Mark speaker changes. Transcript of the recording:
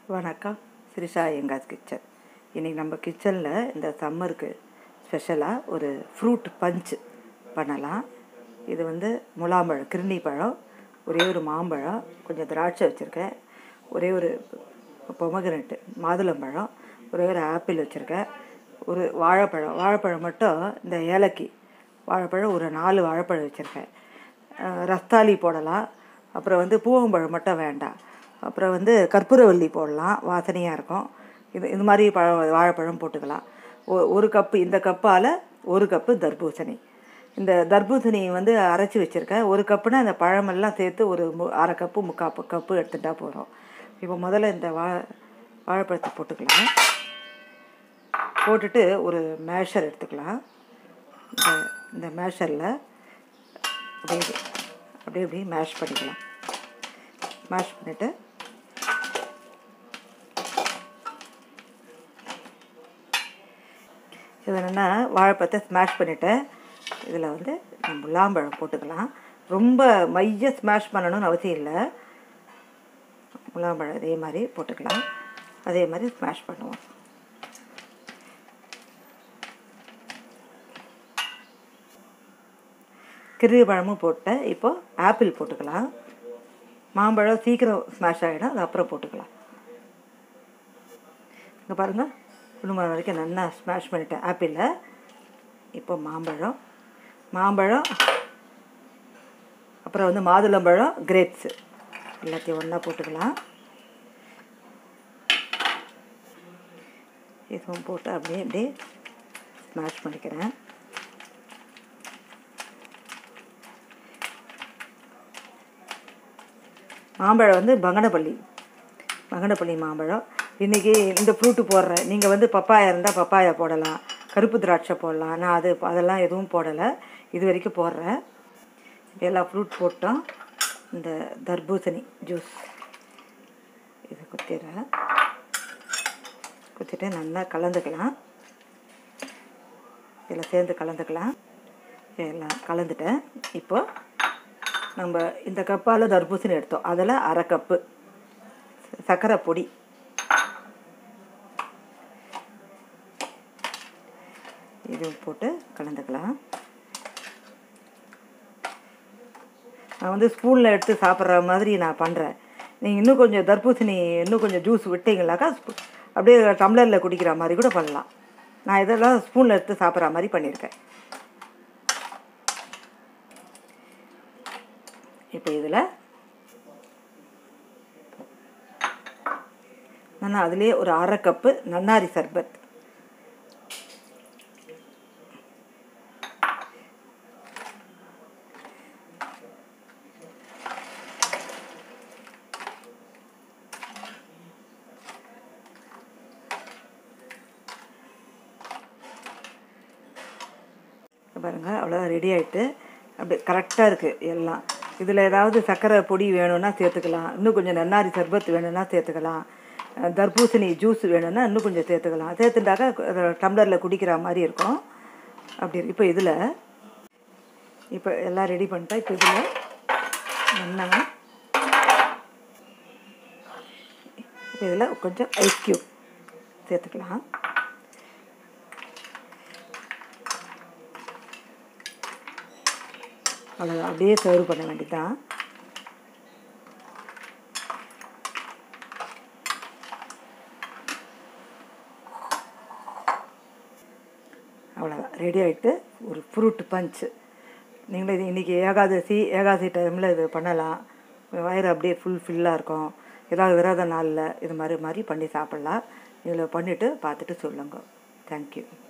Speaker 1: வணக்கம் ஸ்ரீஷா எங்காஸ் கிச்சன் இன்றைக்கி நம்ம கிச்சனில் இந்த சம்மருக்கு ஸ்பெஷலாக ஒரு ஃப்ரூட் பஞ்ச் பண்ணலாம் இது வந்து முலாம்பழம் கிருணி பழம் ஒரே ஒரு மாம்பழம் கொஞ்சம் திராட்சை வச்சுருக்கேன் ஒரே ஒரு பொமகனட்டு மாதுளம்பழம் ஒரே ஒரு ஆப்பிள் வச்சுருக்கேன் ஒரு வாழைப்பழம் வாழைப்பழம் மட்டும் இந்த ஏலக்கி வாழைப்பழம் ஒரு நாலு வாழைப்பழம் வச்சுருக்கேன் அஹ் ரஸ்தாளி போடலாம் அப்புறம் வந்து பூவம்பழம் மட்டும் வேண்டாம் அப்புறம் வந்து கற்பூரவல்லி போடலாம் வாசனையாக இருக்கும் இது இது மாதிரி பழம் வாழைப்பழம் போட்டுக்கலாம் ஒ- ஒரு கப்பு இந்த கப்பால் ஒரு கப்பு தர்பூசணி இந்த தர்பூசணி வந்து அரைச்சி வச்சுருக்கேன் ஒரு கப்புனா அந்த பழமெல்லாம் சேர்த்து ஒரு மு- அரை கப்பு முக்கால் ப- கப்பு எடுத்துட்டா போகிறோம் இப்போ முதல்ல இந்த வா வாழைப்பழத்தை போட்டுக்கலாம் போட்டுட்டு ஒரு மேஷர் எடுத்துக்கலாம் இந்த இந்த மேஷரில் அப்படியே இது- அப்படியே அப்படியே மேஷ் பண்ணிக்கலாம் மேஷ் பண்ணிவிட்டு இது என்னென்னா வாழைப்பழத்தை ஸ்மாஷ் பண்ணிவிட்டேன் இதில் வந்து நம்ம முலாம்பழம் போட்டுக்கலாம் ரொம்ப மைய ஸ்மாஷ் பண்ணணும்னு அவசியம் இல்லை முலாம்பழம் இதே மாதிரி போட்டுக்கலாம் அதே மாதிரி ஸ்மாஷ் பண்ணுவோம் கிருவி பழமும் போட்டேன் இப்போ ஆப்பிள் போட்டுக்கலாம் மாம்பழம் சீக்கிரம் ஸ்மாஷ் ஆகிடும் அது அப்புறம் போட்டுக்கலாம் இங்கே பாருங்கள் குடும்பம் வரைக்கும் நல்லா ஸ்மாஷ் பண்ணிட்டேன் ஆப்பிளில் இப்போ மாம்பழம் மாம்பழம் அப்புறம் வந்து மாதுளம்பழம் கிரேப்ஸு எல்லாத்தையும் ஒன்றா போட்டுக்கலாம் இதுவும் போட்டு அப்படியே அப்படியே ஸ்மாஷ் பண்ணிக்கிறேன் மாம்பழம் வந்து பங்கனப்பள்ளி பங்கனப்பள்ளி மாம்பழம் இன்றைக்கி இந்த ஃப்ரூட்டு போடுறேன் நீங்கள் வந்து பப்பாயா இருந்தால் பப்பாயா போடலாம் கருப்பு திராட்சை போடலாம் நான் அது அதெல்லாம் எதுவும் போடலை இது வரைக்கும் போடுறேன் எல்லா ஃப்ரூட் போட்டோம் இந்த தர்பூசணி ஜூஸ் இதை குத்திடுறேன் குத்திட்டு நல்லா கலந்துக்கலாம் இதில் சேர்ந்து கலந்துக்கலாம் எல்லாம் கலந்துட்டேன் இப்போ நம்ம இந்த கப்பால் தர்பூசணி எடுத்தோம் அதில் அரை கப்பு சர்க்கரை பொடி இது போட்டு கலந்துக்கலாம் நான் வந்து ஸ்பூனில் எடுத்து சாப்பிட்ற மாதிரி நான் பண்ணுறேன் நீங்கள் இன்னும் கொஞ்சம் தர்பூசணி இன்னும் கொஞ்சம் ஜூஸ் விட்டீங்களாக்கா ஸ்பூ- அப்படியே டம்ளரில் குடிக்கிற மாதிரி கூட பண்ணலாம் நான் இதெல்லாம் ஸ்பூனில் எடுத்து சாப்பிட்ற மாதிரி பண்ணியிருக்கேன் இப்போ இதில் நான் அதுலேயே ஒரு அரை கப்பு நன்னாரி சர்பத் இங்க பாருங்க அவ்வளோதான் ரெடி ஆயிட்டு அப்படி கரெக்டாக இருக்குது எல்லாம் இதில் ஏதாவது சர்க்கரை பொடி வேணும்னா சேர்த்துக்கலாம் இன்னும் கொஞ்சம் நன்னாரி சர்பத் வேணும்னா சேர்த்துக்கலாம் அஹ் தர்பூசணி ஜூஸ் வேணும்னா இன்னும் கொஞ்சம் சேர்த்துக்கலாம் சேர்த்துட்டாக்கா டம்ளரில் குடிக்கிற மாதிரி இருக்கும் அப்படி இருக்கு இப்போ இதில் இப்போ எல்லாம் ரெடி பண்ணிட்டா இப்போ இதில் நல்லா இப்போ இதில் கொஞ்சம் ஐஸ் க்யூப் சேர்த்துக்கலாம் அவ்வளோதான் அப்படியே சர்வ் பண்ண வேண்டியதுதான் அவ்வளோதான் ரெடி ஆகிட்டு ஒரு ஃப்ரூட் பஞ்ச் நீங்களும் இது இன்றைக்கி ஏகாதசி ஏகாதசி டைமில் இது பண்ணலாம் வயிறு அப்படியே ஃபுல் ஃபில்லாக இருக்கும் ஏதாவது விரத நாளில் இது மாதிரி மாதிரி பண்ணி சாப்பிட்லாம் இதில் பண்ணிவிட்டு பார்த்துட்டு சொல்லுங்க தேங்க்யூ